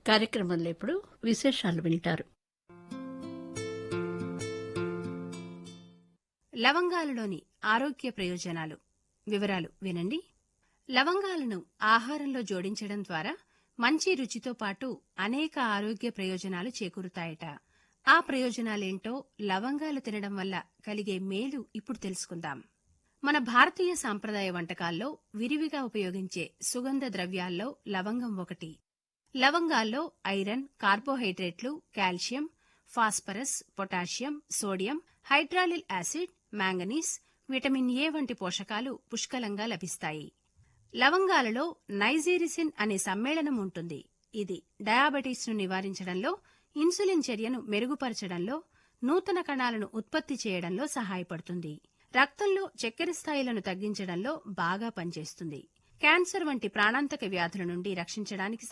కార్యక్రమంలో ఇప్పుడు విశేషాలు వింటారు లవంగాలలోని ఆరోగ్య ప్రయోజనాలు వివరాలు వినండి లవంగాలను ఆహారంలో జోడించడం ద్వారా మంచి రుచితో పాటు అనేక ఆరోగ్య ప్రయోజనాలు చేకూరుతాయట ఆ ప్రయోజనాలేంటో లవంగాలు తినడం వల్ల కలిగే మేలు ఇప్పుడు తెలుసుకుందాం మన భారతీయ సాంప్రదాయ వంటకాల్లో విరివిగా ఉపయోగించే సుగంధ ద్రవ్యాల్లో లవంగం ఒకటి లవంగాల్లో ఐరన్ కార్బోహైడ్రేట్లు కాల్షియం ఫాస్ఫరస్ పొటాషియం సోడియం హైడ్రాలిల్ యాసిడ్ మ్యాంగనీస్ విటమిన్ ఏ వంటి పోషకాలు పుష్కలంగా లభిస్తాయి లవంగాలలో నైజీరిసిన్ అనే సమ్మేళనం ఉంటుంది ఇది డయాబెటీస్ను నివారించడంలో ఇన్సులిన్ చర్యను మెరుగుపరచడంలో నూతన కణాలను ఉత్పత్తి చేయడంలో సహాయపడుతుంది రక్తంలో చక్కెర స్థాయిలను తగ్గించడంలో బాగా పనిచేస్తుంది క్యాన్సర్ వంటి ప్రాణాంతక వ్యాధుల నుండి రక్షించడానికి